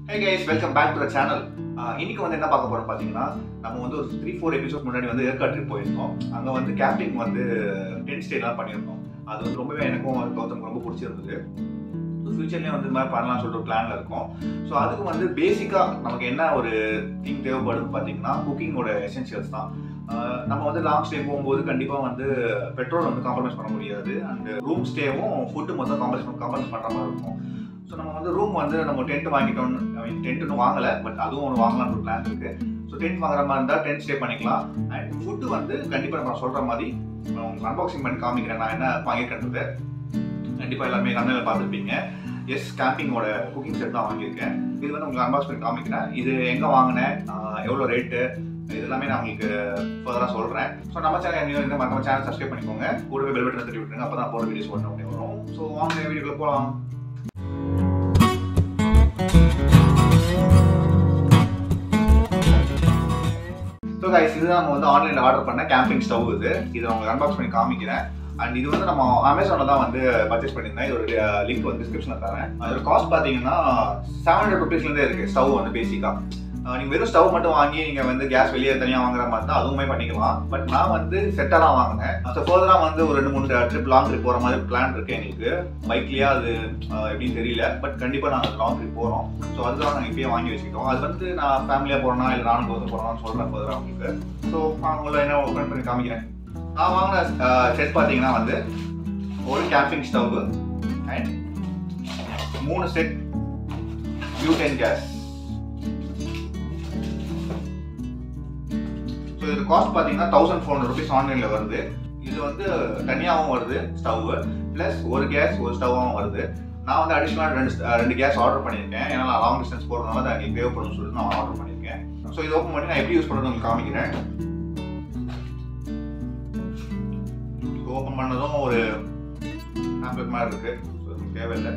hey guys welcome back to the channel இன்னைக்கு வந்து என்ன பார்க்க போறோம் பார்த்தீங்கன்னா நம்ம வந்து ஒரு த்ரீ ஃபோர் எபிசோட் முன்னாடி வந்து ஏற்காடு ட்ரிப் போயிருந்தோம் அங்கே வந்து கேம்பிங் வந்து டென்ட் ஸ்டேலாம் பண்ணியிருந்தோம் அது வந்து ரொம்பவே எனக்கும் கௌதம் ரொம்ப பிடிச்சிருந்தது ஸோ ஃபியூச்சர்லேயும் வந்து இந்த மாதிரி பண்ணலாம்னு சொல்லிட்டு பிளானில் இருக்கும் ஸோ அதுக்கு வந்து பேசிக்காக நமக்கு என்ன ஒரு திங் தேவைப்படுதுன்னு பார்த்தீங்கன்னா குக்கிங்கோட எசென்ஷியல்ஸ் தான் ஆஹ் நம்ம வந்து லாங் ஸ்டே போகும்போது கண்டிப்பாக வந்து பெட்ரோல் வந்து காம்ப்ரமைஸ் பண்ண முடியாது அண்ட் ரூம் ஸ்டேவும் ஃபுட்டு மொத்தம் காம்ப்ரமைஸ் காம்ப்ரமைஸ் பண்ணுற மாதிரி இருக்கும் ஸோ நம்ம வந்து ரூம் வந்து நம்ம டென்ட் வாங்கிட்டோம் ஐ மீன் டென்ட் இன்னும் வாங்கலை பட் அதுவும் ஒன்று வாங்கலாம்னு ஒரு பிளான் இருக்கு ஸோ டென்ட் வாங்குற மாதிரி இருந்தால் டென்ட் ஸ்டே பண்ணிக்கலாம் அண்ட் ஃபுட்டு வந்து கண்டிப்பாக நம்ம சொல்கிற மாதிரி உங்களுக்கு அன்பாக்சிங் பண்ணி காமிக்கிறேன் நான் என்ன வாங்கியிருக்கேன்றது கண்டிப்பாக எல்லாருமே கண்ணில் பார்த்துருப்பீங்க எஸ் கேம்பிங்கோட குக்கிங் செட் தான் வாங்கியிருக்கேன் இது வந்து உங்களுக்கு அன்பாக்ஸ் பண்ணி காமிக்கிறேன் இது எங்கே வாங்கினேன் ஆஹ் எவ்வளோ ரேட்டு இது எல்லாமே நான் உங்களுக்கு ஃபர்தராக சொல்கிறேன் ஸோ நம்ம சேனல் இந்த நம்ம சேனல் சப்ஸ்கிரைப் பண்ணிக்கோங்க கூடவே பெல் பட்டன் தட்டி விட்டுருங்க அப்போ தான் போகிற வீடியோஸ் உடனே உடனே வரும் ஸோ வாங்க வீடியோக்குள்ள போகலாம் ஸோ கைஸ் இது நம்ம வந்து ஆன்லைனில் ஆர்டர் பண்ண கேம்பிங் ஸ்டவ் இது இதை உங்களுக்கு அன்பாக்ஸ் பண்ணி காமிக்கிறேன் அண்ட் இது வந்து நம்ம அமேசானில் தான் வந்து பர்ச்சேஸ் பண்ணியிருந்தேன் இதோட லிங்க் வந்து டிஸ்கிரிப்ஷனில் தரேன் அதோட காஸ்ட் பார்த்தீங்கன்னா செவன் ஹண்ட்ரட் ருபீஸ்லேருந்தே இருக்குது ஸ்டவ் வந்து பேசிக்காக நீங்கள் வெறும் ஸ்டவ் மட்டும் வாங்கி நீங்கள் வந்து கேஸ் வெளியே தனியாக வாங்குற மாதிரி தான் அதுவுமே பண்ணிக்கலாம் பட் நான் வந்து செட்டாக தான் வாங்கினேன் ஸோ ஃபர்தராக வந்து ஒரு ரெண்டு மூணு ட்ரிப் லாங் ட்ரிப் போகிற மாதிரி பிளான் இருக்கு எங்களுக்கு பைக்லேயே அது ஆஹ், எப்படின்னு தெரியல பட் கண்டிப்பாக நாங்கள் லாங் ட்ரிப் போகிறோம் ஸோ அதுதான் நாங்கள் இப்பயே வாங்கி வச்சுக்கிட்டோம் அது வந்து நான் ஃபேமிலியாக போகிறேன்னா இல்லை நானும் போதும் போகிறோம்னு சொல்கிறேன் ஃபர்தராக உங்களுக்கு ஸோ அவங்கள என்ன ஓப்பன் பண்ணி காமிக்கிறேன் நான் வாங்கின செட் பார்த்தீங்கன்னா வந்து ஒரு கேம்பிங் ஸ்டவ் அண்ட் மூணு செட் பியூட்டன் கேஸ் ஸோ இது காஸ்ட் பார்த்தீங்கன்னா தௌசண்ட் ஃபோர் ஹண்ட்ரட் ருபீஸ் ஆன்லைனில் வருது இது வந்து தனியாகவும் வருது ஸ்டவ் ப்ளஸ் ஒரு கேஸ் ஒரு ஸ்டவ்வாகவும் வருது நான் வந்து அடிஷ்னலாக ரெண்டு ரெண்டு கேஸ் ஆர்டர் பண்ணியிருக்கேன் ஏன்னா நான் லாங் டிஸ்டன்ஸ் போகிறதுனால அது எனக்கு தேவைப்படும்னு சொல்லிட்டு நான் ஆர்டர் பண்ணியிருக்கேன் ஸோ இது ஓப்பன் பண்ணி நான் எப்படி யூஸ் பண்ணுறது உங்களுக்கு காமிக்கிறேன் ஓப்பன் பண்ணதும் ஒரு டேப்லெட் மாதிரி இருக்கு ஸோ இதுக்கு தேவையில்லை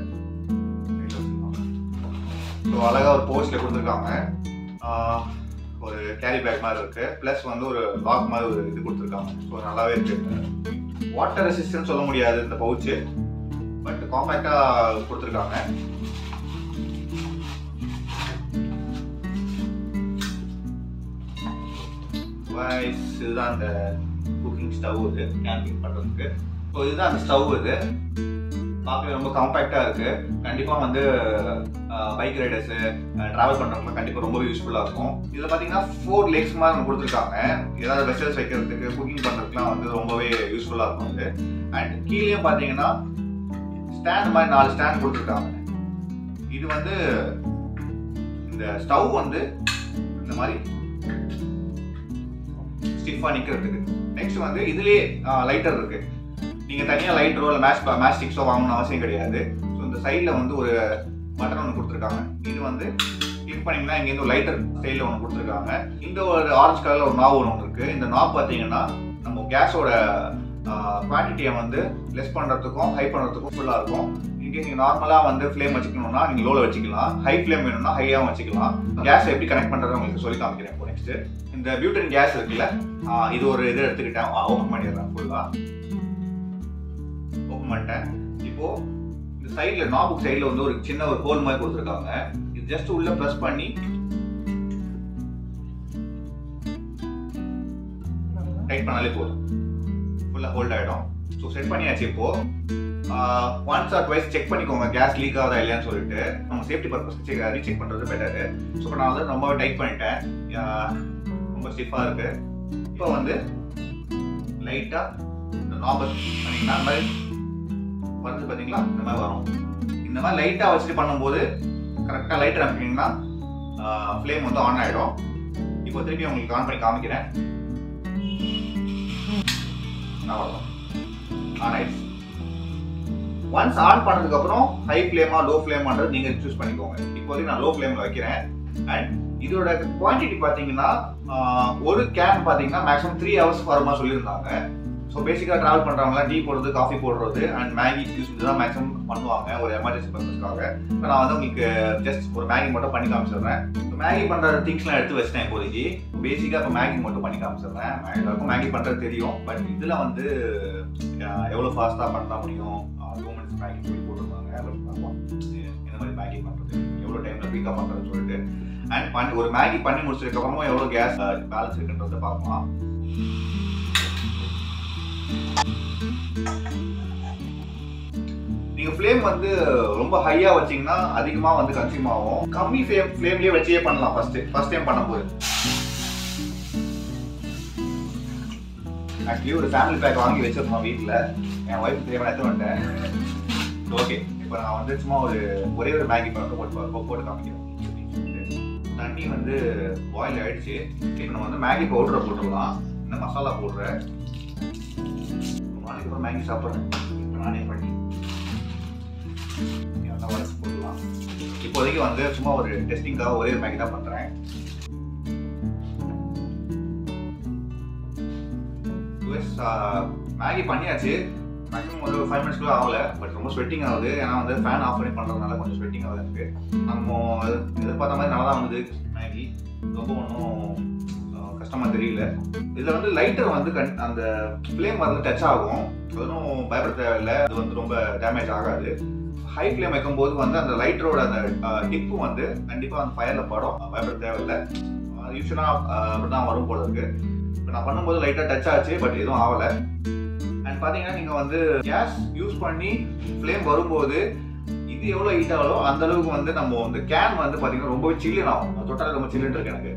ஸோ அழகாக ஒரு போஸ்டில் கொடுத்துருக்காங்க ஆஹ் ஒரு கேரி பேக் மாதிரி இருக்கு ப்ளஸ் வந்து ஒரு லாக் மாதிரி ஒரு இது கொடுத்துருக்காங்க ஸோ நல்லாவே இருக்கு வாட்டர் ரெசிஸ்டன்ஸ் சொல்ல முடியாது இந்த பவுச்சு பட் காம்பேக்டாக கொடுத்துருக்காங்க Guys, இதுதான் அந்த குக்கிங் ஸ்டவ் இது கேம்பிங் பண்ணுறதுக்கு ஸோ இதுதான் அந்த ஸ்டவ் இது பார்க்கவே ரொம்ப காம்பேக்டாக இருக்கு கண்டிப்பாக வந்து பைக் ரைடர்ஸு ட்ராவல் பண்ணுறவங்க கண்டிப்பாக ரொம்ப யூஸ்ஃபுல்லாக இருக்கும் இதில் பார்த்தீங்கன்னா ஃபோர் லெக்ஸ் மாதிரி ஒன்று கொடுத்துருக்காங்க ஏதாவது வெசல்ஸ் வைக்கிறதுக்கு குக்கிங் பண்ணுறதுக்குலாம் வந்து ரொம்பவே யூஸ்ஃபுல்லாக இருக்கும் இது அண்ட் கீழேயும் பார்த்தீங்கன்னா ஸ்டாண்ட் மாதிரி நாலு ஸ்டாண்ட் கொடுத்துருக்காங்க இது வந்து இந்த ஸ்டவ் வந்து இந்த மாதிரி ஸ்டிஃபாக நிற்கிறதுக்கு நெக்ஸ்ட் வந்து இதுலேயே லைட்டர் இருக்கு நீங்கள் தனியாக லைட்டரோ இல்லை மேஷ் மேஷ் ஸ்டிக்ஸோ வாங்கணும்னு அவசியம் கிடையாது ஸோ இந்த சைடில் வந்து ஒரு பட்டன் ஒன்று கொடுத்துருக்காங்க இது வந்து கிளிக் பண்ணிங்கன்னா இங்கேருந்து ஒரு லைட்டர் ஸ்டைலில் ஒன்று கொடுத்துருக்காங்க இந்த ஒரு ஆரஞ்சு கலரில் ஒரு நாவ் ஒன்று இருக்கு இந்த நாப் பார்த்தீங்கன்னா நம்ம கேஸோட குவான்டிட்டியை வந்து லெஸ் பண்ணுறதுக்கும் ஹை பண்ணுறதுக்கும் ஃபுல்லாக இருக்கும் இங்கே நீங்கள் நார்மலாக வந்து ஃப்ளேம் வச்சுக்கணும்னா நீங்கள் லோவில் வச்சுக்கலாம் ஹை ஃப்ளேம் வேணும்னா ஹையாகவும் வச்சுக்கலாம் கேஸ் எப்படி கனெக்ட் பண்ணுறது உங்களுக்கு சொல்லி காமிக்கிறேன் இப்போ நெக்ஸ்ட் இந்த பியூட்டன் கேஸ் இருக்குல்ல ஆஹ் இது ஒரு இது எடுத்துக்கிட்டேன் ஓப்பன் பண்ணிடுறேன் ஃபுல்லாக ஓப்பன் பண்ணிட்டேன் இப்போ இந்த சைடில் நாபுக் சைடில் வந்து ஒரு சின்ன ஒரு ஹோல் மாதிரி கொடுத்துருக்காங்க இது ஜஸ்ட் உள்ள ப்ரெஸ் பண்ணி டைட் பண்ணாலே போதும் ஃபுல்லாக ஹோல்ட் ஆகிடும் ஸோ செட் பண்ணியாச்சு இப்போ ஒன்ஸ் ஆர் ட்வைஸ் செக் பண்ணிக்கோங்க கேஸ் லீக் ஆகுதா இல்லையான்னு சொல்லிட்டு நம்ம சேஃப்டி பர்பஸ் ரீசெக் பண்ணுறது பெட்டரு ஸோ இப்போ நான் வந்து ரொம்பவே டைட் பண்ணிட்டேன் ஆஹ் ரொம்ப ஸ்டிஃபாக இருக்கு இப்போ வந்து லைட்டாக இந்த நாபல் பண்ணிங்கன்னா அந்த மாதிரி வருது பார்த்தீங்களா இந்த மாதிரி வரும் இந்த மாதிரி லைட்டாக வச்சுட்டு பண்ணும்போது கரெக்டாக லைட்டர் அனுப்பிங்கன்னா ஃப்ளேம் வந்து ஆன் ஆகிடும் இப்போ திருப்பி உங்களுக்கு ஆன் பண்ணி காமிக்கிறேன் அவ்வளோதான் ஆன் ஆயிடுச்சு ஒன்ஸ் ஆன் பண்ணதுக்கப்புறம் ஹை ஃப்ளேமா லோ ஃப்ளேமான்றது நீங்கள் சூஸ் பண்ணிக்கோங்க இப்போதைக்கு நான் லோ ஃப்ளேமில் வைக்கிறேன் அண்ட் இதோட குவான்டிட்டி பார்த்தீங்கன்னா ஆஹ், ஒரு கேன் பார்த்தீங்கன்னா மேக்ஸிமம் த்ரீ ஹவர்ஸ் வர மாதிரி சொல்லியிருந்தாங்க ஸோ பேசிக்காக ட்ராவல் பண்ணுறவங்களாம் டீ போடுறது காஃபி போடுறது அண்ட் மேகி யூஸ் தான் மேக்ஸிமம் பண்ணுவாங்க ஒரு எமர்ஜென்சி பர்பஸ்க்காக இப்போ நான் வந்து உங்களுக்கு ஜஸ்ட் ஒரு மேகி மட்டும் பண்ணி காமிச்சிடுறேன் இப்போ மேகி பண்ணுற திங்ஸ்லாம் எடுத்து வச்சிட்டேன் இப்போதைக்கு பேசிக்காக இப்போ மேகி மட்டும் பண்ணி காமிச்சிடுறேன் எல்லாருக்கும் மேகி பண்ணுறது தெரியும் பட் இதில் வந்து ஆஹ், எவ்வளோ ஃபாஸ்ட்டாக பண்ண முடியும் டூ மினிட்ஸ் மேகி சொல்லி போட்டிருந்தாங்க பட் பார்ப்போம் என்ன மாதிரி மேகி பண்ணுறது எவ்வளோ டைமில் குயிக்காக பண்ணுறதுன்னு சொல்லிட்டு அண்ட் பண்ணி ஒரு மேகி பண்ணி முடிச்சதுக்கப்புறமா எவ்வளோ கேஸ் பேலன்ஸ் இருக்குன்றத பார்க்கலாம் நீங்க ஃப்ளேம் வந்து ரொம்ப ஹையா வச்சீங்கன்னா அதிகமா வந்து கன்சியூம் ஆகும் கம்மி ஃப்ளேம் ஃப்ளேம்லயே வச்சே பண்ணலாம் ஃபர்ஸ்ட் ஃபர்ஸ்ட் டைம் பண்ணும்போது ஆக்சுவலி ஒரு ஃபேமிலி பேக் வாங்கி வச்சிருந்தோம் வீட்டில் என் ஒய்ஃப் தேவையான எடுத்து வந்துட்டேன் ஓகே இப்போ நான் வந்து சும்மா ஒரு ஒரே ஒரு மேகி மட்டும் போட்டு பா- போட்டு காமிக்கிறேன் தண்ணி வந்து பாயில் ஆயிடுச்சு இப்போ நம்ம வந்து மேகி பவுடரை போட்டுடலாம் இந்த மசாலா போடுறேன் ரொம்ப நாளைக்கு அப்புறம் மேகி சாப்பிட்றேன் இப்போ நானே பண்ணி நல்லா வளர்ச்சி போடலாம் இப்போதைக்கு வந்து சும்மா ஒரு டெஸ்டிங்காக ஒரே ஒரு மேகி தான் பண்ணுறேன் மேகி பண்ணியாச்சு மேக்ஸிமம் ஒரு ஃபைவ் மினிட்ஸ் கூட ஆகல பட் ரொம்ப ஸ்வெட்டிங் ஆகுது ஏன்னா வந்து ஃபேன் ஆஃப் பண்ணி பண்ணுறதுனால கொஞ்சம் ஸ்வெட்டிங் ஆகுது எனக்கு நம்ம எதிர்பார்த்த மாதிரி நல்லா தான் வந்தது மேகி ரொம்ப ஒன்றும் கஷ்டமாக தெரியல இதில் வந்து லைட்டர் வந்து கண் அந்த ஃப்ளேம் வந்து டச் ஆகும் அதுவும் பயப்பட தேவையில்லை அது வந்து ரொம்ப டேமேஜ் ஆகாது ஹை ஃப்ளேம் வைக்கும்போது வந்து அந்த லைட்டரோட அந்த டிப்பு வந்து கண்டிப்பாக அந்த ஃபயரில் படும் பயப்பட தேவையில்லை யூஸ்வலாக அப்படி தான் வரும் போல இருக்கு இப்போ நான் பண்ணும்போது லைட்டாக டச் ஆச்சு பட் எதுவும் ஆகலை அண்ட் பார்த்தீங்கன்னா நீங்கள் வந்து கேஸ் யூஸ் பண்ணி ஃப்ளேம் வரும்போது இது எவ்வளோ ஹீட் ஆகலோ அந்த அளவுக்கு வந்து நம்ம வந்து கேன் வந்து பார்த்தீங்கன்னா ரொம்பவே சில்லுன்னு ஆகும் அது தொட்டாலே ரொம்ப சில்லுன்னு இருக்கு எனக்கு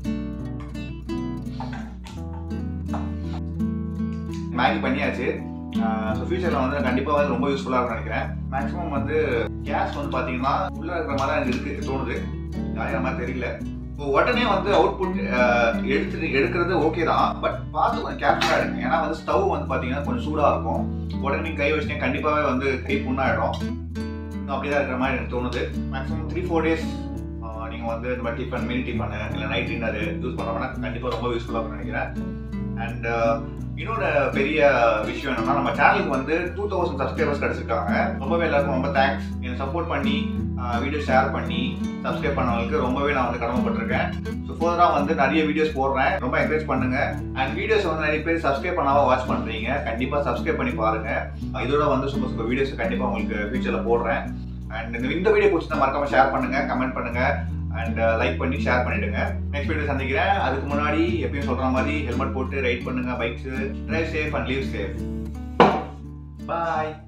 மேகி பண்ணியாச்சு ஸோ ஃபியூச்சரில் வந்து கண்டிப்பாக வந்து ரொம்ப யூஸ்ஃபுல்லாக இருக்கும்னு நினைக்கிறேன் மேக்ஸிமம் வந்து கேஸ் வந்து பார்த்தீங்கன்னா உள்ளே இருக்கிற மாதிரி தான் எனக்கு இருக்கு தோணுது யாரையா மாதிரி தெரியல இப்போ உடனே வந்து அவுட்புட் எடுத்துட்டு எடுக்கிறது ஓகே தான் பட் பார்த்து கொஞ்சம் கேர்ஃபுல்லாக எடுங்க ஏன்னா வந்து ஸ்டவ் வந்து பார்த்தீங்கன்னா கொஞ்சம் சூடாக இருக்கும் உடனே நீங்கள் கை வச்சிட்டீங்க கண்டிப்பாகவே வந்து கை புண்ணாயிடும் இன்னும் அப்படி தான் இருக்கிற மாதிரி எனக்கு தோணுது மேக்ஸிமம் த்ரீ ஃபோர் டேஸ் நீங்கள் வந்து இந்த மாதிரி டிஃபன் மினி டிஃபனு இல்லை நைட் டின்னர் யூஸ் பண்ணுறோம்னா கண்டிப்பாக ரொம்ப யூஸ்ஃபுல்லாக இருக்கும்னு நினைக்கிறேன் அண்ட் இன்னொரு பெரிய விஷயம் என்னன்னா நம்ம சேனலுக்கு வந்து டூ தௌசண்ட் சப்ஸ்கிரைபர்ஸ் கிடைச்சிருக்காங்க ரொம்பவே எல்லாருக்கும் ரொம்ப தேங்க்ஸ் என்னை சப்போர்ட் பண்ணி வீடியோ ஷேர் பண்ணி சப்ஸ்கிரைப் பண்ணவங்களுக்கு ரொம்பவே நான் வந்து கடமைப்பட்டிருக்கேன் ஸோ ஃபர்தராக வந்து நிறைய வீடியோஸ் போடுறேன் ரொம்ப என்கரேஜ் பண்ணுங்க அண்ட் வீடியோஸ் வந்து நிறைய பேர் சப்ஸ்கிரைப் பண்ணாம வாட்ச் பண்றீங்க கண்டிப்பாக சப்ஸ்கிரைப் பண்ணி பாருங்க இதோட வந்து சூப்பர் சூப்பர் வீடியோஸ் கண்டிப்பாக உங்களுக்கு ஃபியூச்சரில் போடுறேன் அண்ட் இந்த வீடியோ பிடிச்சிருந்தா மறக்காம ஷேர் பண்ணுங்க கமெண்ட் பண்ணுங்க அண்ட் லைக் பண்ணி ஷேர் பண்ணிடுங்க நெக்ஸ்ட் வீடியோ சந்திக்கிறேன் அதுக்கு முன்னாடி எப்பயும் சொல்ற மாதிரி ஹெல்மெட் போட்டு ரைட் பண்ணுங்க bikes drive safe and leave safe bye